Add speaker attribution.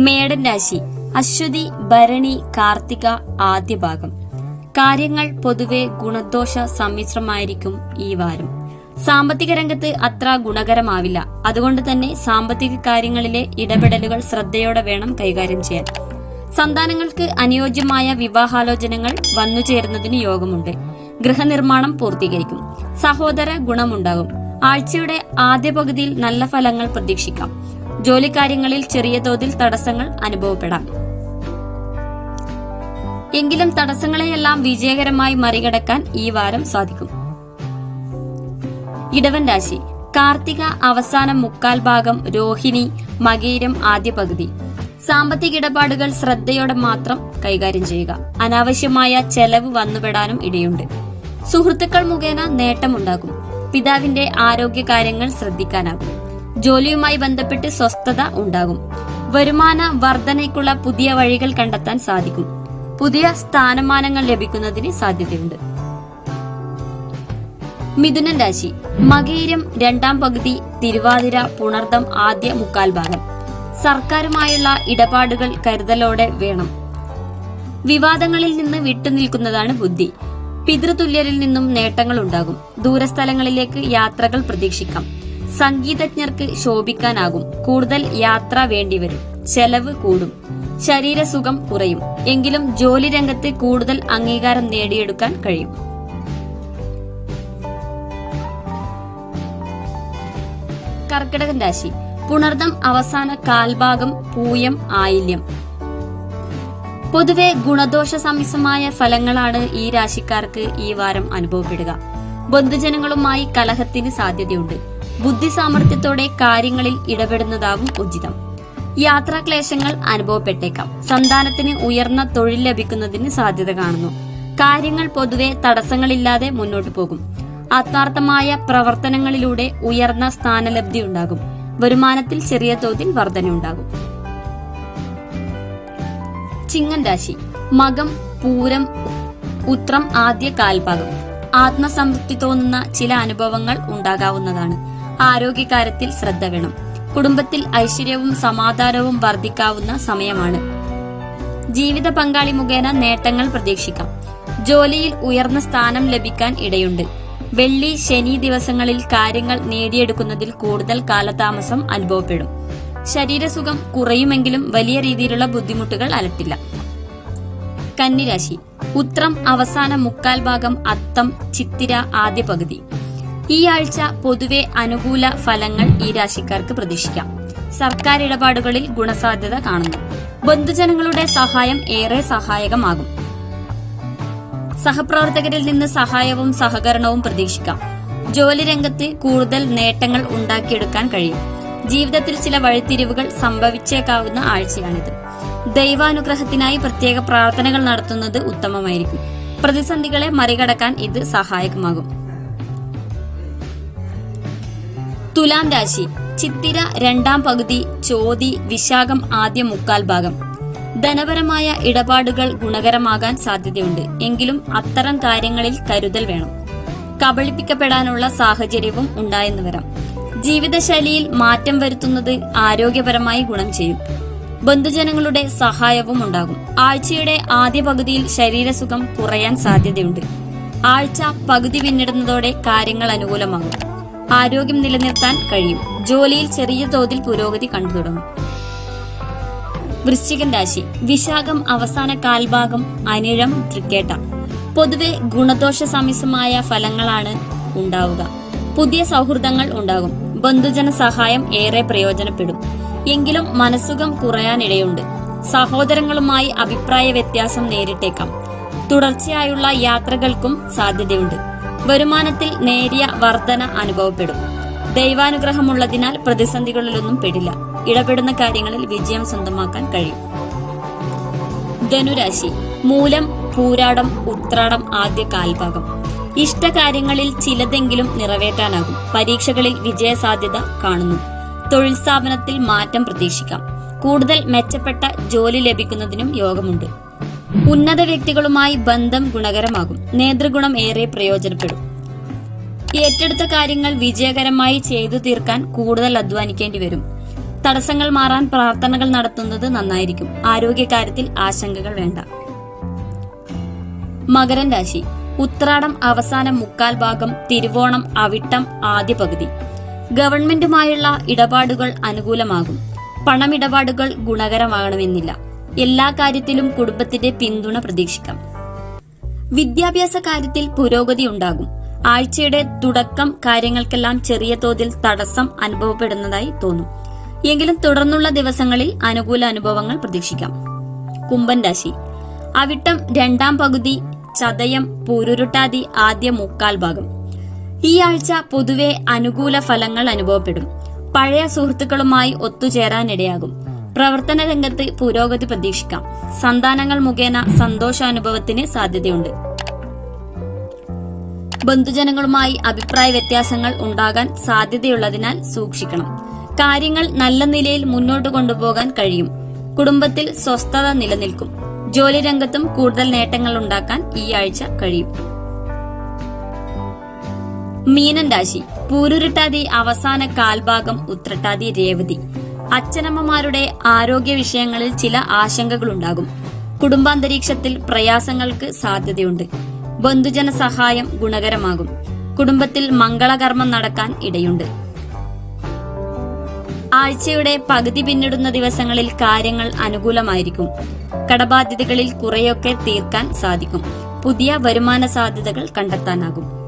Speaker 1: മേടൻ രാശി അശ്വതി ഭരണി കാർത്തിക ആദ്യ ഭാഗം കാര്യങ്ങൾ പൊതുവെ ഗുണദോഷ സമ്മിശ്രമായിരിക്കും ഈ വാരം സാമ്പത്തിക രംഗത്ത് അത്ര ഗുണകരമാവില്ല അതുകൊണ്ട് തന്നെ സാമ്പത്തിക കാര്യങ്ങളിലെ ഇടപെടലുകൾ ശ്രദ്ധയോടെ വേണം കൈകാര്യം ചെയ്യാൻ സന്താനങ്ങൾക്ക് അനുയോജ്യമായ വിവാഹാലോചനകൾ വന്നുചേരുന്നതിന് യോഗമുണ്ട് ഗൃഹനിർമ്മാണം പൂർത്തീകരിക്കും സഹോദര ഗുണമുണ്ടാകും ആഴ്ചയുടെ ആദ്യ പകുതിയിൽ നല്ല ഫലങ്ങൾ പ്രതീക്ഷിക്കാം ജോലിക്കാര്യങ്ങളിൽ ചെറിയ തോതിൽ തടസ്സങ്ങൾ അനുഭവപ്പെടാം എങ്കിലും തടസ്സങ്ങളെയെല്ലാം വിജയകരമായി മറികടക്കാൻ ഈ വാരം സാധിക്കും ഇടവൻ രാശി കാർത്തിക അവസാന മുക്കാൽ ഭാഗം രോഹിണി മകീരം ആദ്യ പകുതി സാമ്പത്തിക ഇടപാടുകൾ ശ്രദ്ധയോടെ മാത്രം കൈകാര്യം ചെയ്യുക അനാവശ്യമായ ചെലവ് വന്നുപെടാനും ഇടയുണ്ട് സുഹൃത്തുക്കൾ മുഖേന നേട്ടമുണ്ടാകും പിതാവിന്റെ ആരോഗ്യകാര്യങ്ങൾ ശ്രദ്ധിക്കാനാകും ജോലിയുമായി ബന്ധപ്പെട്ട് സ്വസ്ഥത ഉണ്ടാകും വരുമാന വർധനയ്ക്കുള്ള പുതിയ വഴികൾ കണ്ടെത്താൻ സാധിക്കും പുതിയ സ്ഥാനമാനങ്ങൾ ലഭിക്കുന്നതിന് സാധ്യതയുണ്ട് മിഥുനൻ രാശി മകയിരം രണ്ടാം പകുതി തിരുവാതിര പുണർദം ആദ്യ മുക്കാൽ ഭാഗം സർക്കാരുമായുള്ള ഇടപാടുകൾ കരുതലോടെ വേണം വിവാദങ്ങളിൽ നിന്ന് വിട്ടുനിൽക്കുന്നതാണ് ബുദ്ധി പിതൃതുല്യരിൽ നിന്നും നേട്ടങ്ങൾ ഉണ്ടാകും ദൂരസ്ഥലങ്ങളിലേക്ക് യാത്രകൾ പ്രതീക്ഷിക്കാം സംഗീതജ്ഞർക്ക് ശോഭിക്കാനാകും കൂടുതൽ യാത്ര വേണ്ടിവരും ചെലവ് കൂടും ശരീരസുഖം കുറയും എങ്കിലും ജോലി രംഗത്ത് കൂടുതൽ അംഗീകാരം നേടിയെടുക്കാൻ കഴിയും കർക്കിടകൻ രാശി പുണർദം അവസാന കാൽഭാഗം പൂയം ആയില്യം പൊതുവെ ഗുണദോഷ സമ്മിശ്രമായ ഫലങ്ങളാണ് ഈ രാശിക്കാർക്ക് ഈ വാരം അനുഭവപ്പെടുക ബന്ധുജനങ്ങളുമായി കലഹത്തിന് സാധ്യതയുണ്ട് ബുദ്ധി സാമർഥ്യത്തോടെ കാര്യങ്ങളിൽ ഇടപെടുന്നതാവും ഉചിതം യാത്രാക്ലേശങ്ങൾ അനുഭവപ്പെട്ടേക്കാം സന്താനത്തിന് ഉയർന്ന തൊഴിൽ ലഭിക്കുന്നതിന് സാധ്യത കാണുന്നു കാര്യങ്ങൾ പൊതുവെ തടസ്സങ്ങളില്ലാതെ മുന്നോട്ടു പോകും ആത്മാർത്ഥമായ പ്രവർത്തനങ്ങളിലൂടെ ഉയർന്ന സ്ഥാനലബ്ധി ഉണ്ടാകും വരുമാനത്തിൽ ചെറിയ തോതിൽ വർധനയുണ്ടാകും ചിങ്ങൻ രാശി മകം പൂരം ഉത്രം ആദ്യ കാൽഭാഗം ആത്മസംതൃപ്തി തോന്നുന്ന ചില അനുഭവങ്ങൾ ഉണ്ടാകാവുന്നതാണ് ആരോഗ്യകാര്യത്തിൽ ശ്രദ്ധ വേണം കുടുംബത്തിൽ ഐശ്വര്യവും സമാധാനവും വർദ്ധിക്കാവുന്ന സമയമാണ് ജീവിത പങ്കാളി മുഖേന നേട്ടങ്ങൾ പ്രതീക്ഷിക്കാം ജോലിയിൽ ഉയർന്ന സ്ഥാനം ലഭിക്കാൻ ഇടയുണ്ട് വെള്ളി ശനി ദിവസങ്ങളിൽ കാര്യങ്ങൾ നേടിയെടുക്കുന്നതിൽ കൂടുതൽ കാലതാമസം അനുഭവപ്പെടും ശരീരസുഖം കുറയുമെങ്കിലും വലിയ രീതിയിലുള്ള ബുദ്ധിമുട്ടുകൾ അലട്ടില്ല കന്നിരാശി ഉത്രം അവസാന മുക്കാൽ ഭാഗം അത്തം ചിത്തിര ആദ്യ പകുതി ഈ ആഴ്ച പൊതുവെ അനുകൂല ഫലങ്ങൾ ഈ രാശിക്കാർക്ക് പ്രതീക്ഷിക്കാം സർക്കാർ ഇടപാടുകളിൽ ഗുണസാധ്യത കാണുന്നു ബന്ധുജനങ്ങളുടെ സഹായം ഏറെ സഹായകമാകും സഹപ്രവർത്തകരിൽ നിന്ന് സഹായവും സഹകരണവും പ്രതീക്ഷിക്കാം ജോലി രംഗത്ത് കൂടുതൽ നേട്ടങ്ങൾ ഉണ്ടാക്കിയെടുക്കാൻ കഴിയും ജീവിതത്തിൽ ചില വഴിത്തിരിവുകൾ സംഭവിച്ചേക്കാവുന്ന ആഴ്ചയാണിത് ദൈവാനുഗ്രഹത്തിനായി പ്രത്യേക പ്രാർത്ഥനകൾ നടത്തുന്നത് ഉത്തമമായിരിക്കും പ്രതിസന്ധികളെ മറികടക്കാൻ ഇത് സഹായകമാകും തുലാം രാശി ചിത്തിര രണ്ടാം പകുതി ചോതി വിശാഖം ആദ്യ മുക്കാൽ ഭാഗം ധനപരമായ ഇടപാടുകൾ ഗുണകരമാകാൻ സാധ്യതയുണ്ട് എങ്കിലും അത്തരം കാര്യങ്ങളിൽ കരുതൽ വേണം കബളിപ്പിക്കപ്പെടാനുള്ള സാഹചര്യവും ഉണ്ടായെന്ന് വരാം ജീവിതശൈലിയിൽ മാറ്റം വരുത്തുന്നത് ആരോഗ്യപരമായി ഗുണം ചെയ്യും ബന്ധുജനങ്ങളുടെ സഹായവും ഉണ്ടാകും ആഴ്ചയുടെ ആദ്യ പകുതിയിൽ ശരീരസുഖം കുറയാൻ സാധ്യതയുണ്ട് ആഴ്ച പകുതി പിന്നിടുന്നതോടെ കാര്യങ്ങൾ അനുകൂലമാകും ആരോഗ്യം നിലനിർത്താൻ കഴിയും ജോലിയിൽ ചെറിയ തോതിൽ പുരോഗതി കണ്ടു തുടങ്ങും വൃശ്ചികൻ രാശി വിശാഖം അവസാന കാൽഭാഗം അനിഴം തൃക്കേട്ട പൊതുവെ ഗുണദോഷ സമ്മിശ്രമായ ഫലങ്ങളാണ് ഉണ്ടാവുക പുതിയ സൗഹൃദങ്ങൾ ഉണ്ടാകും ബന്ധുജന സഹായം ഏറെ പ്രയോജനപ്പെടും എങ്കിലും മനസ്സുഖം കുറയാനിടയുണ്ട് സഹോദരങ്ങളുമായി അഭിപ്രായ വ്യത്യാസം നേരിട്ടേക്കാം തുടർച്ചയായുള്ള യാത്രകൾക്കും സാധ്യതയുണ്ട് വരുമാനത്തിൽ നേരിയ വർധന അനുഭവപ്പെടും ദൈവാനുഗ്രഹമുള്ളതിനാൽ പ്രതിസന്ധികളിലൊന്നും പെടില്ല ഇടപെടുന്ന കാര്യങ്ങളിൽ വിജയം സ്വന്തമാക്കാൻ കഴിയും ധനുരാശി മൂലം പൂരാടം ഉത്രാടം ആദ്യ കാൽഭാഗം ഇഷ്ടകാര്യങ്ങളിൽ ചിലതെങ്കിലും നിറവേറ്റാനാകും പരീക്ഷകളിൽ വിജയസാധ്യത കാണുന്നു തൊഴിൽ സ്ഥാപനത്തിൽ മാറ്റം പ്രതീക്ഷിക്കാം കൂടുതൽ മെച്ചപ്പെട്ട ജോലി ലഭിക്കുന്നതിനും യോഗമുണ്ട് ഉന്നത വ്യക്തികളുമായി ബന്ധം ഗുണകരമാകും നേതൃഗുണം ഏറെ പ്രയോജനപ്പെടും ഏറ്റെടുത്ത കാര്യങ്ങൾ വിജയകരമായി ചെയ്തു തീർക്കാൻ കൂടുതൽ അധ്വാനിക്കേണ്ടി വരും തടസ്സങ്ങൾ മാറാൻ പ്രാർത്ഥനകൾ നടത്തുന്നത് നന്നായിരിക്കും ആരോഗ്യകാര്യത്തിൽ ആശങ്കകൾ വേണ്ട മകരൻ രാശി ഉത്രാടം അവസാന മുക്കാൽ ഭാഗം തിരുവോണം അവിട്ടം ആദ്യ പകുതി ഗവൺമെന്റുമായുള്ള ഇടപാടുകൾ അനുകൂലമാകും പണമിടപാടുകൾ ഗുണകരമാകണമെന്നില്ല എല്ലാ കാര്യത്തിലും കുടുംബത്തിന്റെ പിന്തുണ പ്രതീക്ഷിക്കാം വിദ്യാഭ്യാസ കാര്യത്തിൽ പുരോഗതി ഉണ്ടാകും ആഴ്ചയുടെ തുടക്കം കാര്യങ്ങൾക്കെല്ലാം ചെറിയ തോതിൽ തടസ്സം അനുഭവപ്പെടുന്നതായി തോന്നും എങ്കിലും തുടർന്നുള്ള ദിവസങ്ങളിൽ അനുകൂല അനുഭവങ്ങൾ പ്രതീക്ഷിക്കാം കുംഭൻ രാശി അവിട്ടം രണ്ടാം പകുതി ചതയം പൂരുരുട്ടാതി ആദ്യ മുക്കാൽ ഭാഗം ഈ ആഴ്ച പൊതുവെ അനുകൂല ഫലങ്ങൾ അനുഭവപ്പെടും പഴയ സുഹൃത്തുക്കളുമായി ഒത്തുചേരാനിടയാകും പ്രവർത്തന രംഗത്ത് പുരോഗതി പ്രതീക്ഷിക്കാം സന്താനങ്ങൾ മുഖേന സന്തോഷാനുഭവത്തിന് സാധ്യതയുണ്ട് ബന്ധുജനങ്ങളുമായി അഭിപ്രായ വ്യത്യാസങ്ങൾ ഉണ്ടാകാൻ സാധ്യതയുള്ളതിനാൽ സൂക്ഷിക്കണം കാര്യങ്ങൾ നല്ല നിലയിൽ മുന്നോട്ട് കൊണ്ടുപോകാൻ കഴിയും കുടുംബത്തിൽ സ്വസ്ഥത നിലനിൽക്കും ജോലി രംഗത്തും കൂടുതൽ നേട്ടങ്ങൾ ഉണ്ടാക്കാൻ ഈ ആഴ്ച കഴിയും മീനൻ രാശി പൂരുരുട്ടാതി അവസാന കാൽഭാഗം ഉത്രട്ടാതി രേവതി അച്ഛനമ്മമാരുടെ ആരോഗ്യ വിഷയങ്ങളിൽ ചില ആശങ്കകളുണ്ടാകും കുടുംബാന്തരീക്ഷത്തിൽ പ്രയാസങ്ങൾക്ക് സാധ്യതയുണ്ട് ബന്ധുജന സഹായം ഗുണകരമാകും കുടുംബത്തിൽ മംഗളകർമ്മം നടക്കാൻ ഇടയുണ്ട് ആഴ്ചയുടെ പകുതി പിന്നിടുന്ന ദിവസങ്ങളിൽ കാര്യങ്ങൾ അനുകൂലമായിരിക്കും കടബാധ്യതകളിൽ കുറെയൊക്കെ തീർക്കാൻ സാധിക്കും പുതിയ വരുമാന സാധ്യതകൾ കണ്ടെത്താനാകും